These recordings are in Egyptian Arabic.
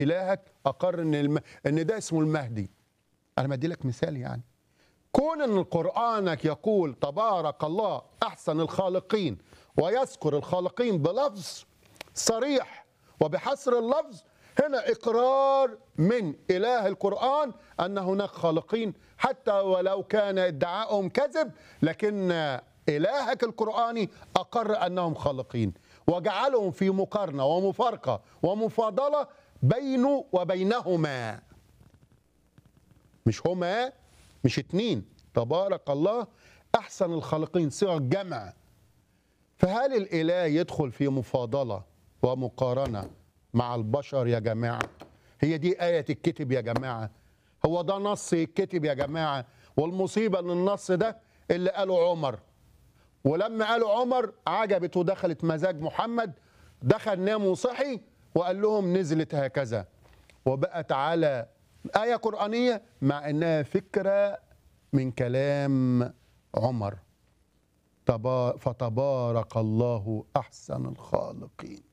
الهك اقر ان الم... ان ده اسمه المهدي انا بدي لك مثال يعني كون ان قرانك يقول تبارك الله احسن الخالقين ويذكر الخالقين بلفظ صريح وبحصر اللفظ هنا اقرار من اله القران ان هناك خالقين حتى ولو كان ادعائهم كذب لكن الهك القراني اقر انهم خالقين وجعلهم في مقارنه ومفارقه ومفاضله بينه وبينهما مش هما مش اتنين تبارك الله احسن الخالقين صيغه جمع فهل الاله يدخل في مفاضله ومقارنه مع البشر يا جماعه هي دي ايه الكتب يا جماعه هو ده نص الكتب يا جماعه والمصيبه ان النص ده اللي قاله عمر ولما قالوا عمر عجبت ودخلت مزاج محمد دخل نام وصحي وقال لهم نزلت هكذا وبقت على آية قرآنية مع إنها فكرة من كلام عمر تبا فتبارك الله أحسن الخالقين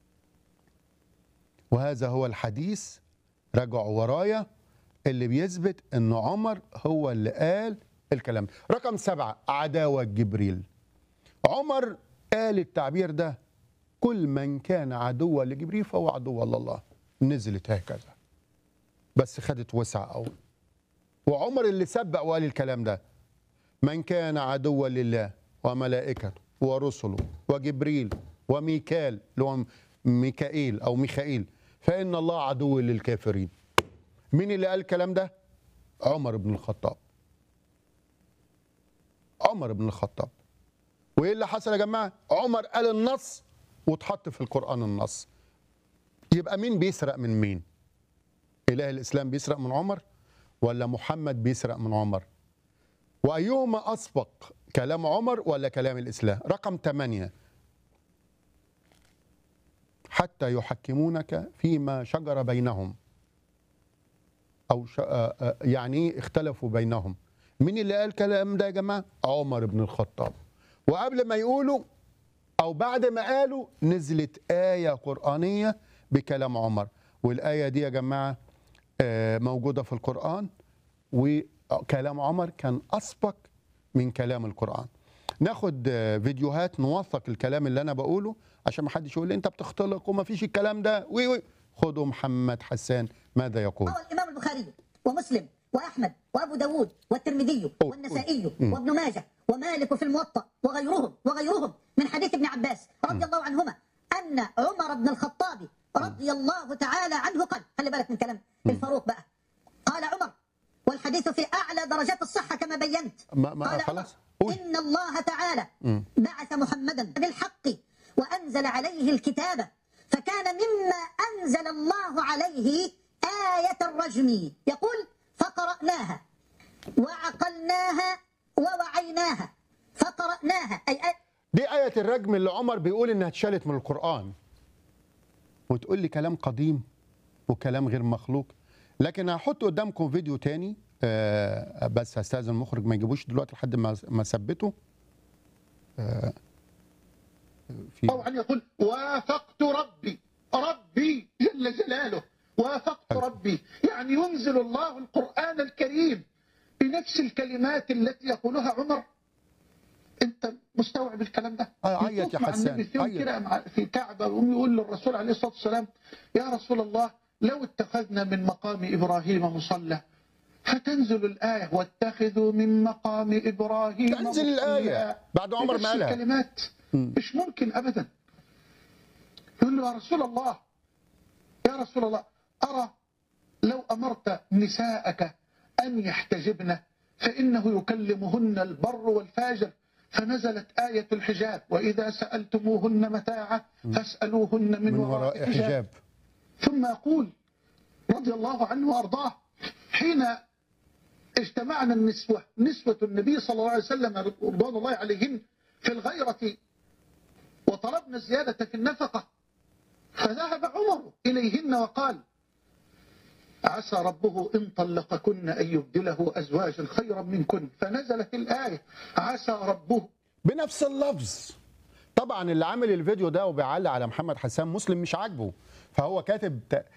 وهذا هو الحديث رجعوا ورايا اللي بيثبت ان عمر هو اللي قال الكلام رقم سبعة عداوة جبريل عمر قال التعبير ده كل من كان عدوا لجبريل فهو عدو لله نزلت هكذا بس خدت وسع قوي وعمر اللي سبق وقال الكلام ده من كان عدوا لله وملائكته ورسله وجبريل وميكال اللي هو ميكائيل او ميخائيل فان الله عدو للكافرين مين اللي قال الكلام ده عمر بن الخطاب عمر بن الخطاب وايه اللي حصل يا جماعه عمر قال النص واتحط في القران النص يبقى مين بيسرق من مين اله الاسلام بيسرق من عمر ولا محمد بيسرق من عمر وايهما اسبق كلام عمر ولا كلام الاسلام رقم ثمانية حتى يحكمونك فيما شجر بينهم او ش... يعني اختلفوا بينهم مين اللي قال الكلام ده يا جماعه عمر بن الخطاب وقبل ما يقولوا او بعد ما قالوا نزلت ايه قرانيه بكلام عمر والايه دي يا جماعه موجوده في القران وكلام عمر كان اسبق من كلام القران ناخد فيديوهات نوثق الكلام اللي انا بقوله عشان ما حدش يقول لي انت بتختلق وما فيش الكلام ده وي وي خدوا محمد حسان ماذا يقول روى الإمام البخاري ومسلم وأحمد وأبو داود والترمذي أوه. والنسائي مم. وابن ماجه ومالك في الموطأ وغيرهم وغيرهم من حديث ابن عباس رضي الله عنهما أن عمر بن الخطاب رضي الله تعالى عنه قال خلي بالك من كلام الفاروق بقى قال عمر والحديث في أعلى درجات الصحة كما بينت ما ما قال خلاص عمر قول إن الله تعالى مم. بعث محمدا بالحق وأنزل عليه الكتاب فكان مما أنزل الله عليه آية الرجم يقول فقرأناها وعقلناها ووعيناها فقرأناها أي آية دي آية الرجم اللي عمر بيقول إنها اتشالت من القرآن وتقول لي كلام قديم وكلام غير مخلوق لكن هحط قدامكم فيديو تاني آه بس هستاذن المخرج ما يجيبوش دلوقتي لحد ما ما اثبته آه في طبعا يقول وافقت ربي ربي جل جلاله وافقت حلو. ربي يعني ينزل الله القرآن الكريم بنفس الكلمات التي يقولها عمر انت مستوعب الكلام ده آه، عيط يا يطوف مع حسان، النبي في يوم عيط. كده مع- في كعبة ويقوم يقول للرسول عليه الصلاة والسلام يا رسول الله لو اتخذنا من مقام إبراهيم مصلى فتنزل الآية واتخذوا من مقام إبراهيم تنزل مصلى. الآية بعد عمر بنفس ما قالها الكلمات مم. مش ممكن ابدا يقول له يا رسول الله يا رسول الله ارى لو امرت نساءك ان يحتجبن فانه يكلمهن البر والفاجر فنزلت آية الحجاب وإذا سألتموهن متاعا فاسألوهن من, من وراء حجاب ثم يقول رضي الله عنه وارضاه حين اجتمعنا النسوة نسوة النبي صلى الله عليه وسلم رضوان الله عليهن في الغيرة وطلبنا الزيادة في النفقة فذهب عمر إليهن وقال عسى ربه إن طلقكن أن يبدله أزواجا خيرا منكن فنزلت الآية عسى ربه بنفس اللفظ طبعا اللي عامل الفيديو ده وبيعلق على محمد حسان مسلم مش عاجبه فهو كاتب ت-